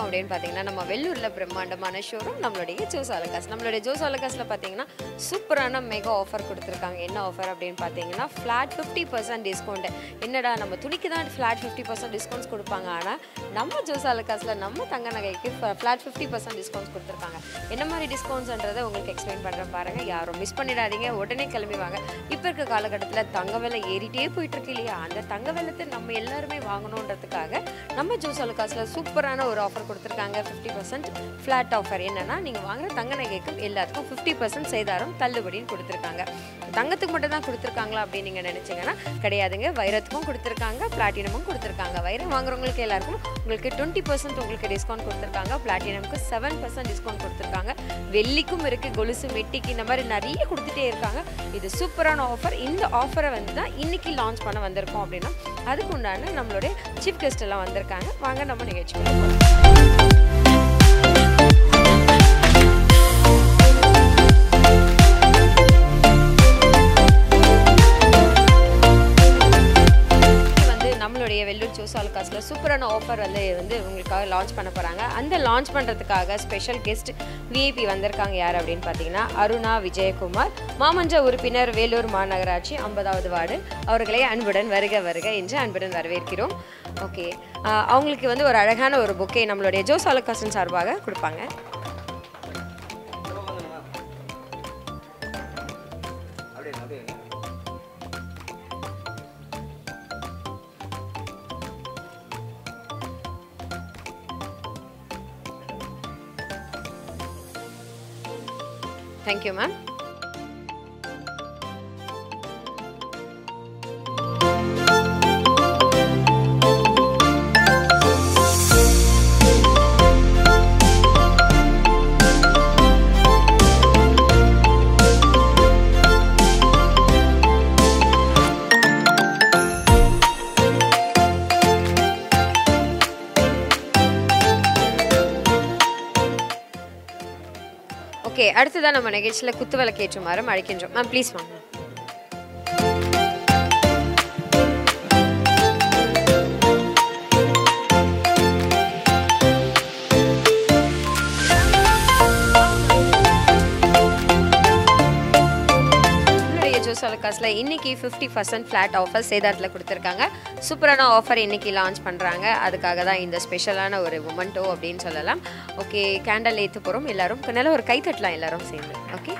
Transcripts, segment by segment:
அப்படின்னு பார்த்தீங்கன்னா நம்ம வெள்ளூரில் பிரம்மாண்டமான ஷோரூம் நம்மளுடைய ஜோஸ் அலகாஸ் நம்மளுடைய ஜோஸ் அலகாஸில் பார்த்தீங்கன்னா சூப்பரான மெகா ஆஃபர் கொடுத்துருக்காங்க என்ன ஆஃபர் அப்படின்னு பார்த்தீங்கன்னா ஃப்ளாட் ஃபிஃப்டி பர்சன்ட் டிஸ்கவுண்ட் என்னடா நம்ம துணிக்கு தான் ஃப்ளாட் ஃபிஃப்டி பர்சன்ட் டிஸ்கவுண்ட்ஸ் கொடுப்பாங்க ஆனால் நம்ம ஜோஸ் அலகாஸில் நம்ம தங்க நகைக்கு ஃப்ளாட் ஃபிஃப்டி பர்சன்ட் டிஸ்கவுண்ட்ஸ் கொடுத்துருக்காங்க என்ன மாதிரி டிஸ்கவுண்ட்ஸ்ன்றதை உங்களுக்கு எக்ஸ்பிளைன் பண்ணுறேன் பாருங்கள் யாரும் மிஸ் பண்ணிடாதீங்க உடனே கிளம்பி வாங்க இப்போ இருக்க காலகட்டத்தில் தங்க விலை ஏறிட்டே போயிட்டு இருக்கு இல்லையா அந்த தங்க விலத்தை நம்ம எல்லாருமே வாங்கணுன்றதுக்காக நம்ம ஜோஸ் அலுகாஸில் சூப்பரான ஒரு ஆஃபர் கொடுத்துருக்காங்க ஃபிஃப்டி பர்சன்ட் ஃப்ளாட் ஆஃபர் என்னன்னா நீங்கள் வாங்குற தங்க நகைக்கும் எல்லாத்துக்கும் ஃபிஃப்டி பர்சன்ட் செய்தாரம் தள்ளுபடின்னு கொடுத்துருக்காங்க தங்கத்துக்கு மட்டும் தான் கொடுத்துருக்காங்களா அப்படின்னு நீங்கள் நினச்சிங்கன்னா கிடையாதுங்க வைரத்துக்கும் கொடுத்துருக்காங்க பிளாட்டினமும் கொடுத்துருக்காங்க வைரம் வாங்குறவங்களுக்கு எல்லாருக்கும் உங்களுக்கு டுவெண்ட்டி பர்சன்ட் உங்களுக்கு டிஸ்கவுண்ட் கொடுத்துருக்காங்க பிளாட்டினமுக்கு செவன் பர்சன்ட் டிஸ்கவுண்ட் கொடுத்துருக்காங்க வெள்ளிக்கும் இருக்குது கொலுசு மெட்டிக்கு இந்த மாதிரி நிறைய கொடுத்துட்டே இருக்காங்க இது சூப்பரான ஆஃபர் இந்த ஆஃபரை வந்து தான் இன்னைக்கு லான்ச் பண்ண வந்திருக்கோம் அப்படின்னா அதுக்கு உண்டான நம்மளுடைய சீஃப் கெஸ்ட் எல்லாம் வந்திருக்காங்க வாங்க நம்ம நிகழ்ச்சி வந்து நம்மளுடைய வெள்ளூர் ஜூஸ் ஆல்காஸில் சூப்பரான ஆஃபர் வந்து வந்து உங்களுக்காக லான்ச் பண்ண போகிறாங்க அந்த லான்ச் பண்ணுறதுக்காக ஸ்பெஷல் கெஸ்ட் விஐபி வந்திருக்காங்க யார் அப்படின்னு பார்த்தீங்கன்னா அருணா விஜயகுமார் மாமன்ற உறுப்பினர் வேலூர் மாநகராட்சி ஐம்பதாவது வார்டு அவர்களை அன்புடன் வருக வருக என்று அன்புடன் வரவேற்கிறோம் ஓகே அவங்களுக்கு வந்து ஒரு அழகான ஒரு புக்கே நம்மளுடைய ஜோஸ் ஆலுக்காசன் சார்பாக கொடுப்பாங்க தேங்க்யூ மேம் ஓகே அடுத்ததான் நம்ம நிகழ்ச்சியில் குத்து விளக்கு ஏற்றுமாறு அழைக்கின்றோம் மேம் ப்ளீஸ் வாங்க நம்மளுடைய ஜூஸ் அலகாஸில் இன்னைக்கு ஃபிஃப்டி பர்சன்ட் ஃப்ளாட் ஆஃபர் சேதாரத்தில் கொடுத்துருக்காங்க சூப்பரான ஆஃபர் இன்னைக்கு லான்ச் பண்ணுறாங்க அதுக்காக தான் இந்த ஸ்பெஷலான ஒரு மொமெண்டோ அப்படின்னு சொல்லலாம் ஓகே கேண்டல் ஏற்ற போகிறோம் எல்லாரும் நல்ல ஒரு கை தட்டலாம் எல்லாரும் சேர்ந்து ஓகே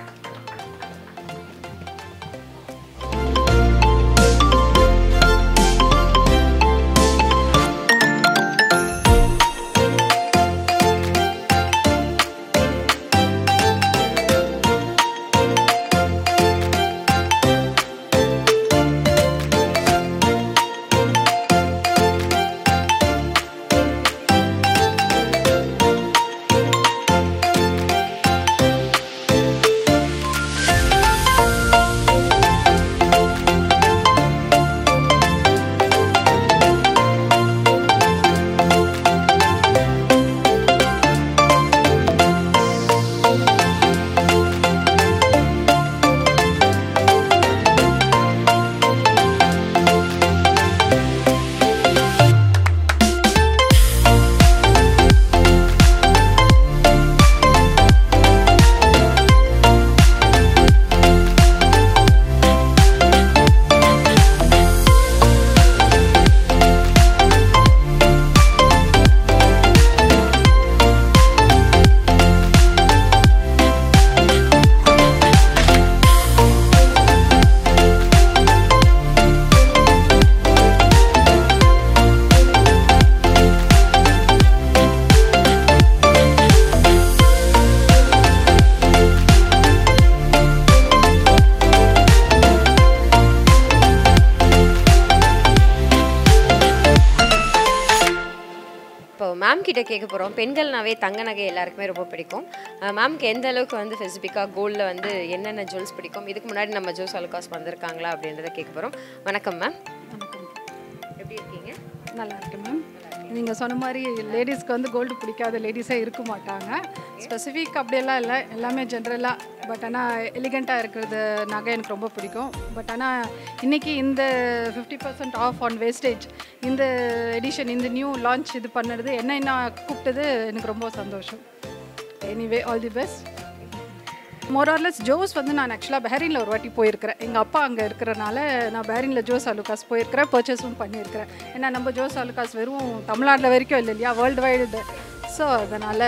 இப்போ மேம் கிட்ட கேட்க போகிறோம் பெண்கள்னாவே தங்க நகை எல்லாருக்குமே ரொம்ப பிடிக்கும் மேம்க்கு எந்த அளவுக்கு வந்து ஸ்பெசிஃபிக்காக கோல்டில் வந்து என்னென்ன ஜுவல்ஸ் பிடிக்கும் இதுக்கு முன்னாடி நம்ம ஜோஸ் அலுகாஸ் வந்திருக்காங்களா அப்படின்றத கேட்க போகிறோம் வணக்கம் மேம் வணக்கம் எப்படி இருக்கீங்க நல்லா இருக்கு மேம் நீங்கள் சொன்ன மாதிரி லேடிஸ்க்கு வந்து கோல்டு பிடிக்காத லேடிஸே இருக்க மாட்டாங்க ஸ்பெசிஃபிக் அப்படியெல்லாம் இல்லை எல்லாமே ஜென்ரலாக பட் ஆனால் எலிகண்ட்டாக இருக்கிறது நகை எனக்கு ரொம்ப பிடிக்கும் பட் ஆனால் இன்றைக்கி இந்த fifty percent off on wastage இந்த எடிஷன் இந்த நியூ லான்ச் இது பண்ணுறது என்ன என்ன கூப்பிட்டது எனக்கு ரொம்ப சந்தோஷம் எனிவே ஆல் தி பெஸ்ட் மோரார்லெஸ் ஜோஸ் வந்து நான் ஆக்சுவலாக பஹ்ரைனில் ஒரு வாட்டி போயிருக்கிறேன் எங்கள் அப்பா அங்கே இருக்கிறனால நான் பஹ்ரைனில் ஜோஸ் அலுகாஸ் போயிருக்கிறேன் பர்ச்சேஸும் பண்ணியிருக்கிறேன் ஏன்னா நம்ம ஜோஸ் அலுகாஸ் வெறும் தமிழ்நாட்டில் வரைக்கும் இல்லை இல்லையா வேர்ல்டு வைடு ஸோ அதனால்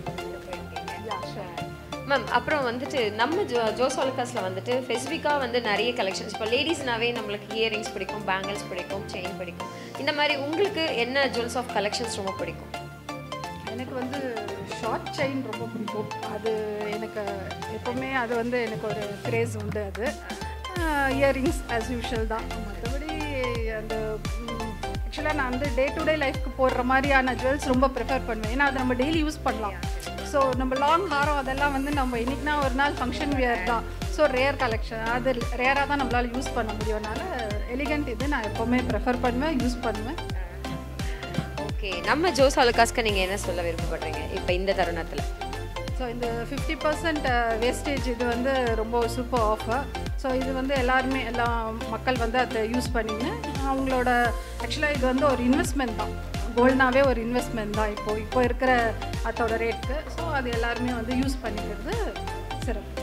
மேம் அப்புறம் வந்துட்டு நம்ம ஜோ ஜோஸ் ஆலுக்காஸில் வந்துட்டு ஸ்பெசிஃபிக்காக வந்து நிறைய கலெக்ஷன்ஸ் இப்போ லேடிஸ்னாவே நம்மளுக்கு இயரிங்ஸ் பிடிக்கும் பேங்கிள்ஸ் பிடிக்கும் செயின் பிடிக்கும் இந்த மாதிரி உங்களுக்கு என்ன ஜுவல்ஸ் ஆஃப் கலெக்ஷன்ஸ் ரொம்ப பிடிக்கும் எனக்கு வந்து ஷார்ட் செயின் ரொம்ப பிடிக்கும் அது எனக்கு எப்போவுமே அது வந்து எனக்கு ஒரு கிரேஸ் உண்டு அது இயரிங்ஸ் ஆஸ் யூஷுவல் தான் மற்றபடி அந்த ஆக்சுவலாக நான் வந்து டே டு டே லைஃப்க்கு போடுற மாதிரியான ஜுவல்ஸ் ரொம்ப ப்ரிஃபர் பண்ணுவேன் ஏன்னா அதை நம்ம டெய்லி யூஸ் பண்ணலாம் ஸோ நம்ம லாங் ஹாரம் அதெல்லாம் வந்து நம்ம இன்னைக்குனா ஒரு நாள் ஃபங்க்ஷன் வியர் தான் ஸோ ரேர் கலெக்ஷன் அது ரேராக தான் நம்மளால் யூஸ் பண்ண முடியும்னால எலிகண்ட் இது நான் எப்போவுமே ப்ரிஃபர் பண்ணுவேன் யூஸ் பண்ணுவேன் ஓகே நம்ம ஜோஸ் ஆலுக்காஸ்க்கு நீங்கள் என்ன சொல்ல விருப்பப்படுறீங்க இப்போ இந்த தருணத்தில் ஸோ இந்த ஃபிஃப்டி பர்சன்ட் வேஸ்டேஜ் இது வந்து ரொம்ப சூப்பர் ஆஃபர் ஸோ இது வந்து எல்லாருமே எல்லா மக்கள் வந்து அதை யூஸ் பண்ணிங்க அவங்களோட ஆக்சுவலாக இது வந்து ஒரு இன்வெஸ்ட்மெண்ட் தான் கோல்ட்னாவே ஒரு இன்வெஸ்ட்மெண்ட் தான் இப்போது இப்போ இருக்கிற அதோட ரேட்டுக்கு ஸோ அது எல்லாருமே வந்து யூஸ் பண்ணிக்கிறது சிறப்பு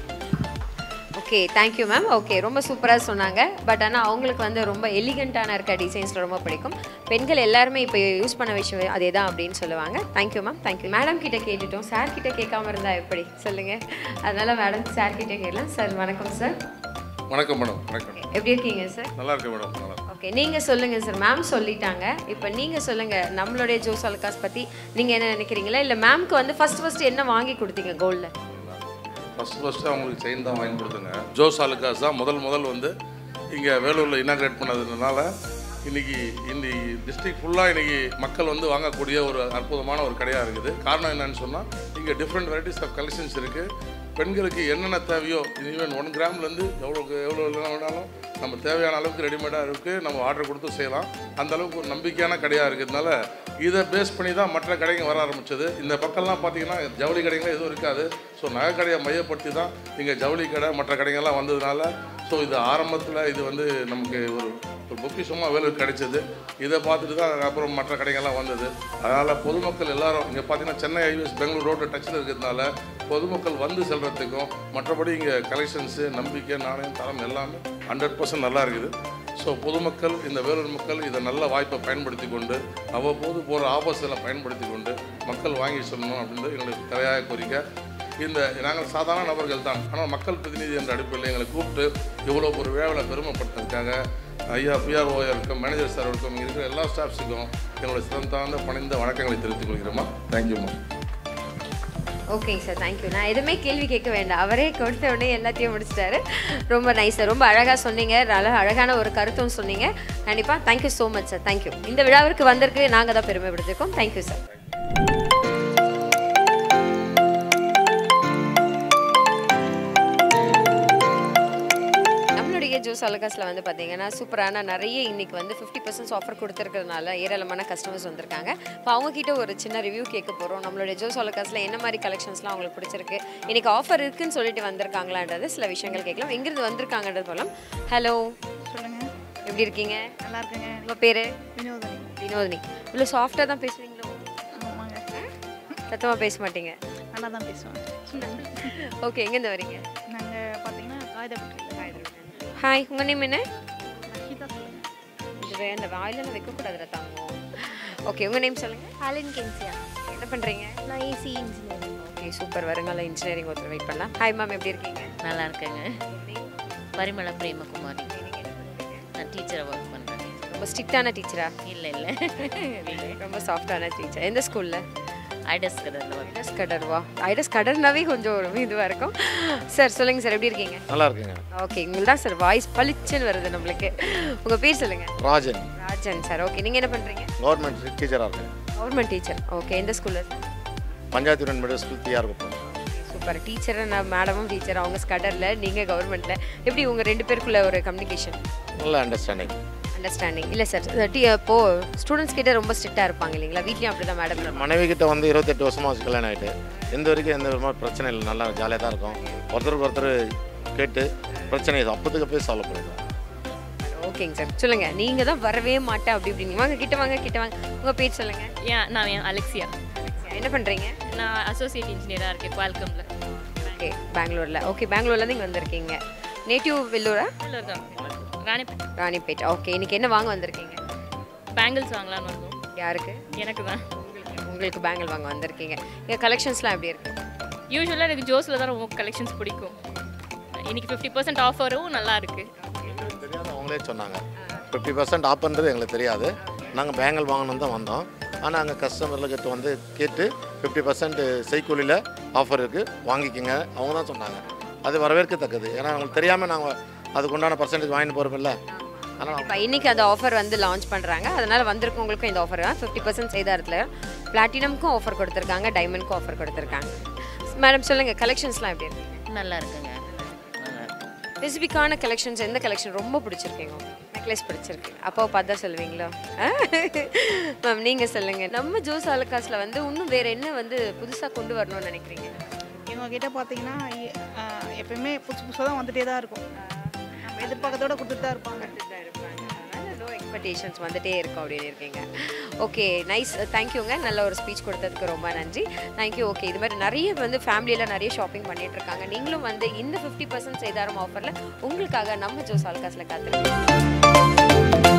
ஓகே தேங்க்யூ மேம் ஓகே ரொம்ப சூப்பராக சொன்னாங்க பட் ஆனால் அவங்களுக்கு வந்து ரொம்ப எலிகண்ட்டான இருக்க டிசைன்ஸில் ரொம்ப பிடிக்கும் பெண்கள் எல்லாருமே இப்போ யூஸ் பண்ண விஷயம் அதே தான் அப்படின்னு சொல்லுவாங்க தேங்க்யூ மேம் தேங்க்யூ மேடம் கிட்ட கேட்டுட்டோம் சார் கிட்ட கேட்காம இருந்தா எப்படி சொல்லுங்கள் அதனால மேடம் சார் கிட்ட கேட்கலாம் சார் வணக்கம் சார் வணக்கம் மேடம் வணக்கம் எப்படி இருக்கீங்க சார் நல்லா இருக்கேன் மேடம் நல்லா இருக்கேன். ஓகே நீங்கள் சொல்லுங்கள் சார் மேம் சொல்லிட்டாங்க இப்போ நீங்கள் சொல்லுங்கள் நம்மளுடைய ஜோஸ் அல்காஸ் பற்றி நீங்கள் என்ன நினைக்கிறீங்களா இல்லை மேம்க்கு வந்து ஃபஸ்ட் ஃபஸ்ட்டு என்ன வாங்கி கொடுத்தீங்க கோல்டில் ஃபஸ்ட்டு ஃபஸ்ட்டு அவங்களுக்கு செயின் தான் வாங்கி கொடுத்துங்க ஜோஸ் அலுகாஸ் தான் முதல் முதல் வந்து இங்கே வேலூரில் இனாகிரேட் பண்ணதுனால இன்னைக்கு இந்த டிஸ்ட்ரிக்ட் ஃபுல்லாக இன்னைக்கு மக்கள் வந்து வாங்கக்கூடிய ஒரு அற்புதமான ஒரு கடையாக இருக்குது காரணம் என்னன்னு சொன்னால் இங்கே டிஃப்ரெண்ட் வெரைட்டிஸ் ஆஃப் கலெக்ஷன்ஸ் இருக்குது பெண்களுக்கு என்னென்ன தேவையோ ஈவன் ஒன் கிராம்லேருந்து எவ்வளோ எவ்வளோ வேணாலும் நம்ம தேவையான அளவுக்கு ரெடிமேடாக இருக்குது நம்ம ஆர்டர் கொடுத்து செய்யலாம் அந்த அளவுக்கு ஒரு நம்பிக்கையான கடையாக இருக்கிறதுனால இதை பேஸ் பண்ணி தான் மற்ற கடைங்க வர ஆரம்பிச்சது இந்த பக்கம்லாம் பார்த்தீங்கன்னா ஜவுளி கடைகள் எதுவும் இருக்காது ஸோ நகை கடையை மையப்படுத்தி தான் இங்கே ஜவுளி கடை மற்ற கடைகள்லாம் வந்ததுனால ஸோ இது ஆரம்பத்தில் இது வந்து நமக்கு ஒரு ஒரு பொக்கிஷமாக வேலை கிடைச்சது இதை பார்த்துட்டு தான் அப்புறம் மற்ற கடைகள்லாம் வந்தது அதனால் பொதுமக்கள் எல்லாரும் இங்கே பார்த்தீங்கன்னா சென்னை ஹைவேஸ் பெங்களூர் ரோடு டச்சில் இருக்கிறதுனால பொதுமக்கள் வந்து செல்றதுக்கும் மற்றபடி இங்கே கலெக்ஷன்ஸு நம்பிக்கை நாணயம் தரம் எல்லாமே ஹண்ட்ரட் பர்சன்ட் நல்லா இருக்குது ஸோ பொதுமக்கள் இந்த வேலூர் மக்கள் இதை நல்ல வாய்ப்பை பயன்படுத்தி கொண்டு அவ்வப்போது போகிற ஆபோஸில் பயன்படுத்தி கொண்டு மக்கள் வாங்கி சொல்லணும் அப்படின்றது எங்களுக்கு தலையாக கோரிக்கை இந்த நாங்கள் சாதாரண நபர்கள் தான் ஆனால் மக்கள் பிரதிநிதி என்ற அடிப்படையில் எங்களை கூப்பிட்டு இவ்வளோ ஒரு விழாவில் பெருமைப்படுத்துறதுக்காக ஐயா பிஆர்ஓ இருக்கும் மேனேஜர் சார் இருக்கும் இங்கே இருக்கிற எல்லா ஸ்டாஃப்ஸுக்கும் எங்களோட சிறந்தார்ந்த பணிந்த வணக்கங்களை தெரிவித்துக் கொள்கிறோமா தேங்க்யூம்மா ஓகேங்க சார் தேங்க்யூ நான் எதுவுமே கேள்வி கேட்க வேண்டாம் அவரே கொடுத்த உடனே எல்லாத்தையும் முடிச்சிட்டாரு ரொம்ப நைஸ் சார் ரொம்ப அழகாக சொன்னீங்க நல்ல அழகான ஒரு கருத்தும் சொன்னீங்க கண்டிப்பாக thank you so much sir thank you இந்த விழாவிற்கு வந்திருக்கு நாங்கள் தான் பெருமைப்படுத்திருக்கோம் தேங்க்யூ சார் நம்மளுடைய ஜூஸ் அலகாஸில் வந்து பார்த்தீங்கன்னா சூப்பரான நிறைய இன்னைக்கு வந்து ஃபிஃப்டி பர்சன்ட் ஆஃபர் கொடுத்துருக்கிறதுனால ஏராளமான கஸ்டமர்ஸ் வந்திருக்காங்க இப்போ அவங்க கிட்ட ஒரு சின்ன ரிவ்யூ கேட்க போகிறோம் நம்மளுடைய ஜூஸ் அலகாஸில் என்ன மாதிரி கலெக்ஷன்ஸ்லாம் அவங்களுக்கு பிடிச்சிருக்கு இன்னைக்கு ஆஃபர் இருக்குன்னு சொல்லிட்டு வந்திருக்காங்களான்றது சில விஷயங்கள் கேட்கலாம் எங்கிருந்து வந்திருக்காங்கன்றது போலாம் ஹலோ சொல்லுங்க எப்படி இருக்கீங்க நல்லா இருக்குங்க உங்கள் பேர் வினோதனி வினோதினி இவ்வளோ சாஃப்டாக தான் பேசுவீங்களோ ஆமாங்க சத்தமாக பேச மாட்டீங்க நல்லா தான் பேசுவேன் ஓகே எங்கேருந்து வரீங்க நாங்கள் பார்த்தீங்கன்னா காகிதப்பட்டியில் ஹாய் உங்கள் நேம் என்ன ரஷிதா சொல்லுங்க இது வே- அந்த வாயிலெல்லாம் வைக்கக்கூடாதுல தாங்கும் ஓகே உங்கள் நேம் சொல்லுங்கள் ஆலன் கென்சியா என்ன பண்ணுறீங்க நான் ஏசி இன்ஜினியரிங் ஓகே சூப்பர் வருங்கால இன்ஜினியரிங் ஒருத்தர் வெயிட் பண்ணலாம் ஹாய் மேம் எப்படி இருக்கீங்க நல்லா இருக்கேங்க பரிமள பிரேமகுமாரி நான் டீச்சரை ஒர்க் பண்ணுறேன் ரொம்ப ஸ்ட்ரிக்டான டீச்சரா இல்லை இல்லை ரொம்ப சாஃப்டான டீச்சர் எந்த ஸ்கூலில் ஐடஸ் கடையில் ஒர்க் ஐடஸ் கடர்வா ஐடஸ் கடர்னாவே கொஞ்சம் ஒரு இதுவாக இருக்கும் சார் சொல்லுங்கள் சார் எப்படி இருக்கீங்க நல்லா இருக்குங்க ஓகே உங்களுக்கு தான் சார் வாய்ஸ் பளிச்சுன்னு வருது நம்மளுக்கு உங்கள் பேர் சொல்லுங்கள் ராஜன் ராஜன் சார் ஓகே நீங்கள் என்ன பண்ணுறீங்க கவர்மெண்ட் டீச்சராக இருக்கேன் கவர்மெண்ட் டீச்சர் ஓகே எந்த ஸ்கூலில் panchayat union middle school TR Kuppam super teacher நான் மேடமும் டீச்சர் அவங்க ஸ்கடரில் நீங்கள் கவர்மெண்ட்டில் எப்படி உங்கள் ரெண்டு பேருக்குள்ள ஒரு கம்யூனிகேஷன் நல்ல அண்டர்ஸ்டாண்டிங் அண்டர்ஸ்டாண்டிங் இல்லை சார் டி இப்போ ஸ்டூடெண்ட்ஸ் கிட்ட ரொம்ப ஸ்ட்ரிக்டாக இருப்பாங்க இல்லைங்களா வீட்லேயும் அப்படி தான் மேடம் மனைவி கிட்ட வந்து இருபத்தெட்டு வருஷமாக வச்சு கல்யாணம் ஆகிட்டு எந்த வரைக்கும் எந்த விதமாக பிரச்சனை இல்லை நல்லா ஜாலியாக தான் இருக்கும் ஒருத்தருக்கு ஒருத்தர் கேட்டு பிரச்சனையை அப்போதுக்கு போய் சால்வ் பண்ணிடுவோம் ஓகேங்க சார் சொல்லுங்கள் நீங்கள் தான் வரவே மாட்டேன் அப்படி இப்படிங்க வாங்க கிட்ட வாங்க கிட்ட வாங்க உங்கள் பேர் சொல்லுங்கள் ஏன் நான் என் அலெக்சியா என்ன பண்ணுறீங்க நான் அசோசியேட் இன்ஜினியராக இருக்கேன் குவால்கமில் ஓகே பெங்களூரில் ஓகே பெங்களூர்லேருந்து இங்கே வந்திருக்கீங்க நேட்டிவ் வெள்ளூரா தான் ராணிப்பேட் ராணிப்பேட் ஓகே இன்னைக்கு என்ன வாங்க வந்திருக்கீங்க பேங்கிள்ஸ் வாங்கலாம்னு வந்தோம் யாருக்கு எனக்கு தான் உங்களுக்கு பேங்கிள் வாங்க வந்திருக்கீங்க இங்கே கலெக்ஷன்ஸ்லாம் எப்படி இருக்கு யூஸ்வலாக எனக்கு ஜோஸில் தான் ரொம்ப கலெக்ஷன்ஸ் பிடிக்கும் இன்னைக்கு ஃபிஃப்டி பர்சன்ட் ஆஃபரும் நல்லா இருக்கு எங்களுக்கு தெரியாது அவங்களே சொன்னாங்க ஃபிஃப்டி பர்சன்ட் ஆஃபர்ன்றது எங்களுக்கு தெரியாது நாங்கள் பேங்கல் வாங்கணும் தான் வந்தோம் ஆனால் அங்கே கஸ்டமரில் கிட்ட வந்து கேட்டு ஃபிஃப்டி பர்சன்ட் செய்கூலியில் ஆஃபர் இருக்குது வாங்கிக்கோங்க அவங்க தான் சொன்னாங்க அது வரவேற்கத்தக்கது ஏன்னா அவங்களுக்கு தெரியாமல் நாங்கள் அதுக்கு உண்டான பர்சன்டேஜ் வாங்கிட்டு போகிறோமில்ல அதனால் இப்போ இன்னைக்கு அந்த ஆஃபர் வந்து லான்ச் பண்ணுறாங்க அதனால வந்திருக்கவங்களுக்கும் இந்த ஆஃபர் தான் ஃபிஃப்டி பர்சன்ட் செய்தாரத்தில் பிளாட்டினம்க்கும் ஆஃபர் கொடுத்துருக்காங்க டைமண்ட்க்கும் ஆஃபர் கொடுத்துருக்காங்க மேடம் சொல்லுங்கள் கலெக்ஷன்ஸ்லாம் எப்படி இருக்கு நல்லா இருக்குங்க நல்லா இருக்கு ஸ்பெசிஃபிக்கான கலெக்ஷன்ஸ் எந்த கலெக்ஷன் ரொம்ப பிடிச்சிருக்கீங்க நெக்லஸ் பிடிச்சிருக்கு அப்பாவை பார்த்தா சொல்லுவீங்களா மேம் நீங்கள் சொல்லுங்கள் நம்ம ஜோஸ் அலகாஸில் வந்து இன்னும் வேறு என்ன வந்து புதுசாக கொண்டு வரணும்னு நினைக்கிறீங்க இவங்க கிட்ட பார்த்தீங்கன்னா இ- ஆ, எப்பயுமே புதுசு புதுசாக தான் வந்துட்டே தான் இருக்கும் நம்ம எதிர்பார்க்கத்தோட கொடுத்துட்டு தான் இருப்பாங்க நோ எக்ஸ்பெக்டேஷன்ஸ் வந்துட்டே இருக்கும் அப்படின்னு இருக்கீங்க ஓகே நைஸ் தேங்க்யூங்க நல்ல ஒரு ஸ்பீச் கொடுத்ததுக்கு ரொம்ப நன்றி தேங்க்யூ ஓகே இது மாதிரி நிறைய வந்து ஃபேமிலியில் நிறைய ஷாப்பிங் பண்ணிட்டு இருக்காங்க நீங்களும் வந்து இந்த ஃபிஃப்டி பர்சன்ட் செய்தாரம் ஆஃபரில் உங்களுக்காக நம்ம ஜோஸ் ஆல்காஸில் காத்துருக்கோம்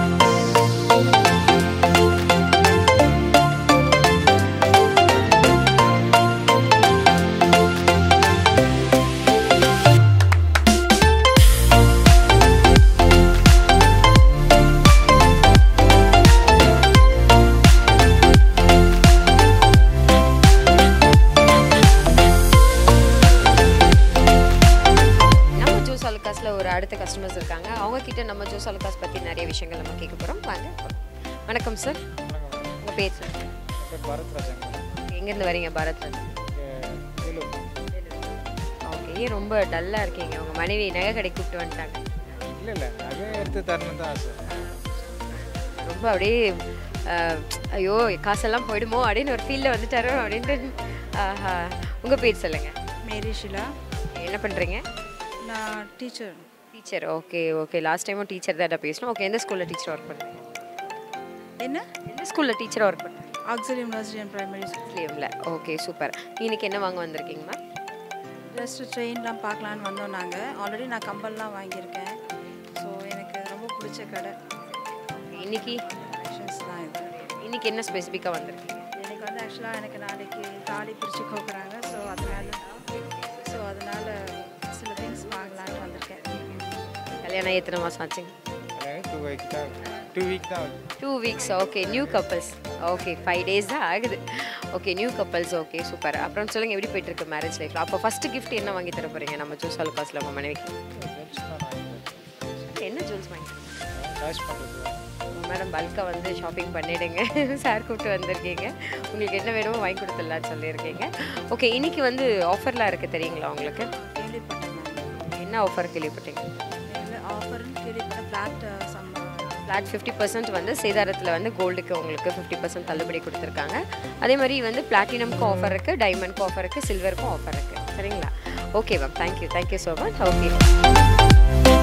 நம்ம ஜூஸ் அலுக்காஸில் ஒரு அடுத்த கஸ்டமர்ஸ் இருக்காங்க அவங்க கிட்ட நம்ம ஜூஸ் அலுக்காஸ் பற்றி நிறைய விஷயங்கள் நம்ம கேட்க போகிறோம் வாங்க வணக்கம் சார் உங்கள் பேர் சார் பாரத் ராஜாங்க எங்கேருந்து வரீங்க பாரத் ராஜ் வேலூர் ஓகே ஏன் ரொம்ப டல்லாக இருக்கீங்க உங்கள் மனைவி நகை கடை கூப்பிட்டு வந்துட்டாங்க இல்லை இல்லை நகை எடுத்து தரணும் தான் ஆசை ரொம்ப அப்படியே அஹ், ஐயோ காசெல்லாம் போயிடுமோ அப்படின்னு ஒரு ஃபீல்டில் வந்துட்டாரோ அப்படின்ட்டு ஆஹா உங்கள் பேர் சொல்லுங்கள் மேரி ஷிலா என்ன பண்ணுறீங்க நான் teacher teacher okay okay last டைமும் டீச்சர் தான் பேசணும் ஓகே எந்த ஸ்கூலில் டீச்சர் ஒர்க் பண்ணுறீங்க என்ன எந்த ஸ்கூலில் டீச்சராக ஒர்க் பண்ணுறீங்க ஆக்சில் யூனிவர்சிட்டி அண்ட் பிரைமரி ஸ்கூல் முஸ்லீமில் ஓகே சூப்பர் இன்னைக்கு என்ன வாங்க வந்திருக்கீங்கம்மா ஜஸ்ட் ட்ரெயின்லாம் பார்க்கலான்னு வந்தோம் நாங்கள் ஆல்ரெடி நான் கம்பல்லாம் வாங்கியிருக்கேன் ஸோ எனக்கு ரொம்ப பிடிச்ச கடை இன்னைக்கு கலெக்ஷன்ஸ் தான் இது இன்னைக்கு என்ன ஸ்பெசிஃபிக்காக வந்திருக்கீங்க எனக்கு வந்து ஆக்சுவலாக எனக்கு நாளைக்கு தாலி பிரித்து கோக்குறாங்க ஸோ அதனால ஸோ அதனால சில திங்ஸ் வாங்கலான்னு வந்திருக்கேன் கல்யாணம் எத்தனை மாதம் ஆச்சுங்க டூ வீக் தான் டூ வீக் தான் ஆகுது two weeks okay new couples okay five days தான் ஆகுது okay new couples okay super அப்புறம் சொல்லுங்கள் எப்படி போயிட்டு இருக்கு மேரேஜ் லைஃப்பில் அப்போ ஃபஸ்ட்டு கிஃப்ட் என்ன வாங்கி தர போகிறீங்க நம்ம ஜூஸ் அலுக்காஸில் உங்கள் மனைவிக்கு ஜென்ஸ் தான் வாங்கிட்டேன் என்ன ஜூல்ஸ் வாங்கி கேஷ் பண்ணுறது மேடம் பல்காக வந்து ஷாப்பிங் பண்ணிடுங்க சார் கூப்பிட்டு வந்திருக்கீங்க உங்களுக்கு என்ன வேணுமோ வாங்கி கொடுத்துடலான்னு சொல்லியிருக்கீங்க ஓகே இன்னைக்கு வந்து ஆஃபர்லாம் இருக்குது தெரியுங்களா உங்களுக்கு கேள்விப்பட்டேன் நான் என்ன ஆஃபர் கேள்விப்பட்டீங்க இல்லை ஆஃபர்னு கேள்விப்பட்டேன் flat some flat fifty percent வந்து சேதாரத்தில் வந்து கோல்டுக்கு உங்களுக்கு ஃபிஃப்டி பர்சன்ட் தள்ளுபடி கொடுத்துருக்காங்க அதே மாதிரி வந்து பிளாட்டினம்க்கும் ஆஃபர் இருக்குது டைமண்ட்க்கும் ஆஃபர் இருக்குது சில்வருக்கும் ஆஃபர் இருக்குது சரிங்களா okay ma'am thank you thank you so much okay